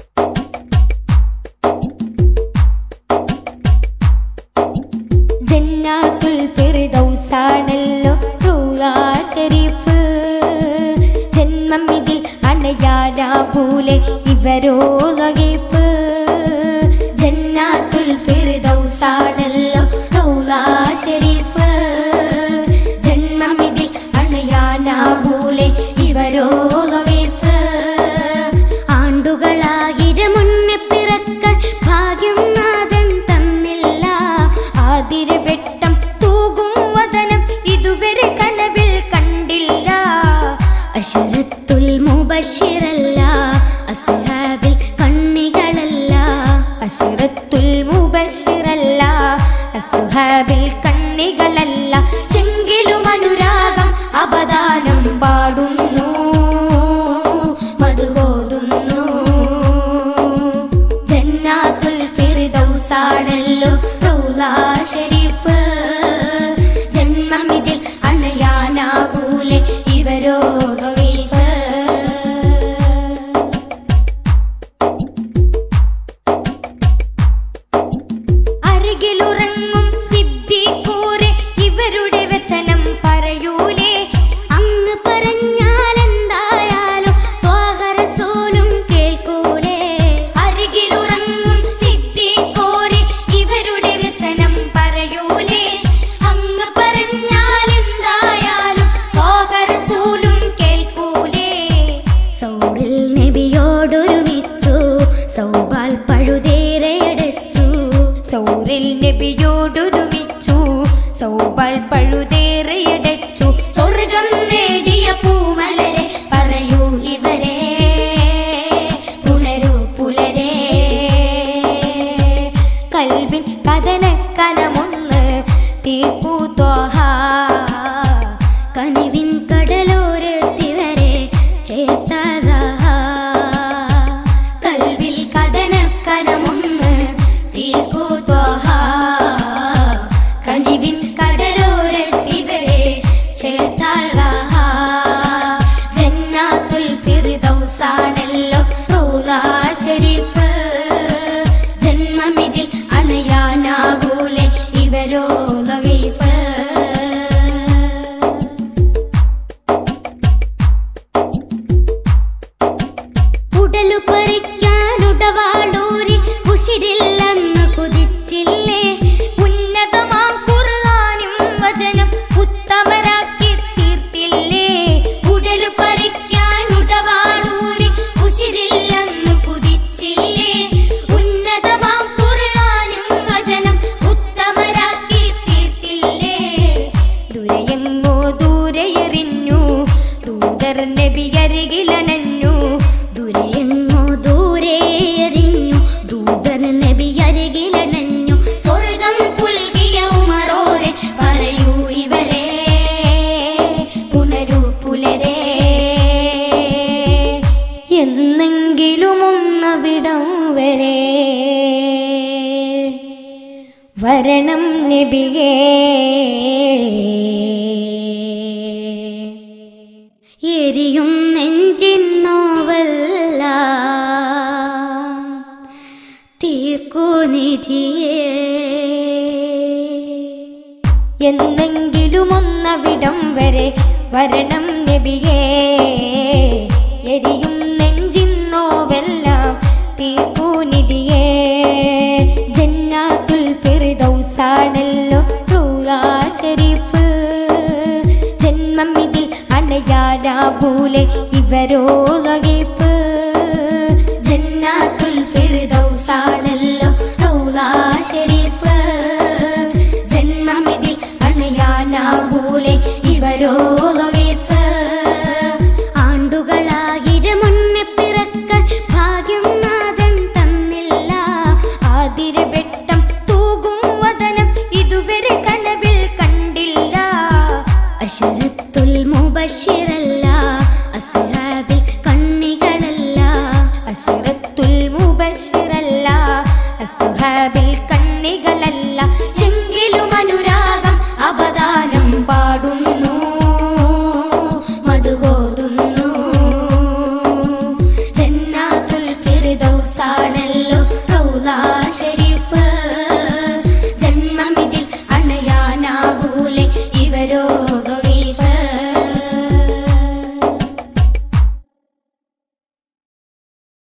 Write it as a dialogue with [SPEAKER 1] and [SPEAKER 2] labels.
[SPEAKER 1] ജന്നാത്തുൽ ഫിർദൗസാണല്ലോ റൂളാ ഷരീഫ് ജന്മം ഇതിൽ അണയാനാവൂലെ ഇവരോ ലഗീഫ് ജന്നാത്തുൽ ഫിർദൗസാണല്ലോ റൂളാ ഷരീഫ് ജന്മം ഇതിൽ അണയാനാവൂലെ ഇവരോ ലഗീഫ് ആണ്ടുകളായിരം മുന്നേ പിറക്കാൻ ഭാഗ്യം നാഥൻ തന്നില്ല ആതിരവെട്ടം തൂകും വദനം ഇതുവരെ കനവിൽ കണ്ടില്ല അശരത്തുൽ മുബഷിറല്ല അസ്ഹാബിൽ കണ്ണികളല്ല അശരത്തുൽ മുബഷിറല്ല അസ്ഹാബിൽ കണ്ണികളല്ല എങ്കിലും അനുരാഗം അപദാനം പാടുന്നു മധുകോതുന്നു ജന്നാത്തുൽ ഫിർദൗസാണല്ലോ റൗലാ ഷരീഫ് ജന്മം ഇതിൽ അണയാനാവൂലെ ഇവരോ ലഗീഫ് അരികിലുറങ്ങും സിദ്ധിക്കൂറെ ഇവരുടെ വ്യസനം പറയൂലേ അങ്ങ് പറഞ്ഞാൽ എന്തായാലും ത്വാഹറസൂലും കേൾക്കൂലേ അരികിലുറങ്ങും സിദ്ധിക്കൂറെ ഇവരുടെ വ്യസനം പറയൂലേ അങ്ങ് പറഞ്ഞാൽ എന്തായാലും ത്വാഹറസൂലും കേൾക്കൂലേ സൗറിൽ നബിയോടൊരുമിച്ചു സൗബാൽ പഴുതേറെയടച്ചു സൗറിൽ നബിയോടൊരുമിച്ചു സൗബാൽ പഴുതേറെയടച്ചു സ്വർഗം നേടിയ പൂമലരെ പറയൂ ഇവരെ പുണരൂ പുലരെ കൽവിൻ കഥന കനമൊന്ന് തീർപ്പൂ ത്വാഹ കനിവിൻ കടലോരത്തിവരെ ചേർത്തറഹ കൽവിൽ കഥന കനമൊന്ന് തീർപ്പൂ ത്വാഹ കനിവിൻ കടലോരത്തിവരെ ചേർത്തറഹ ജന്നാത്തുൽ ഫിർദൗസാണല്ലോ റൗലാ ഷരീഫ് ജന്മമിതിൽ അണയാനാവൂലെ ഇവരോ ലഗീഫ് ഉടലു പറിക്കാനുടവാളൂരി ഉഷിരില്ലെന്ന് കുതിച്ചില്ലേ ഉന്നതമാം ഖുർആനും വചനം ഉത്തമരാക്കി തീർത്തില്ലേ ഉടലു പറിക്കാനുടവാളൂരി ഉഷിരില്ലെന്ന് കുതിച്ചില്ലേ ഉന്നതമാം ഖുർആനും വചനം ഉത്തമരാക്കി തീർത്തില്ലേ ദുരയെങ്ങോ ദൂരെയെറിഞ്ഞു ദൂതർ നബിയരികിലണഞ്ഞു ദുരയെങ്ങോ ദൂരെയെറിഞ്ഞു ദൂതർ നബിയരികിലണഞ്ഞു സ്വർഗം പുൽകിയ ഉമറോരെ പറയൂ ഇവരെ പുണരൂ പുലരെ എന്നെങ്കിലും ഒന്നവിടം വരെ വരണം നബിയേ എരിയും നെഞ്ചിൻ നോവല്ല തീർക്കൂ നിധിയേ എന്നെങ്കിലും ഒന്നവിടം വരെ വരണം നബിയേ എരിയും നെഞ്ചിൻ നോവെല്ലാം തീർക്കൂ നിധിയേ ജന്നാത്തുൽ ഫിർദൗസാണല്ലോ റൂളാ ഷരീഫ് ജന്മം ഇതിൽ അണയാനാവൂലെ ഇവരോ ലഗീഫ് ജന്നാത്തുൽ ഫിർദൗസാണല്ലോ റൗലാ ഷരീഫ് ജന്മം ഇതിൽ അണയാനാവൂലെ ഇവരോ ലഗീഫ് ആണ്ടുകളായിരം മുന്നേ പിറക്കാൻ ഭാഗ്യം നാഥൻ തന്നില്ല ആതിരവെട്ടം തൂകും വദനം ഇതുവരെ കനവിൽ കണ്ടില്ല അശരത്തുൽ മുബഷിറല്ല അസ്ഹാബിൽ കണ്ണികളല്ല അശരത്തുൽ മുബഷിറല്ല അസ്ഹാബിൽ കണ്ണികളല്ല എങ്കിലും അനുരാ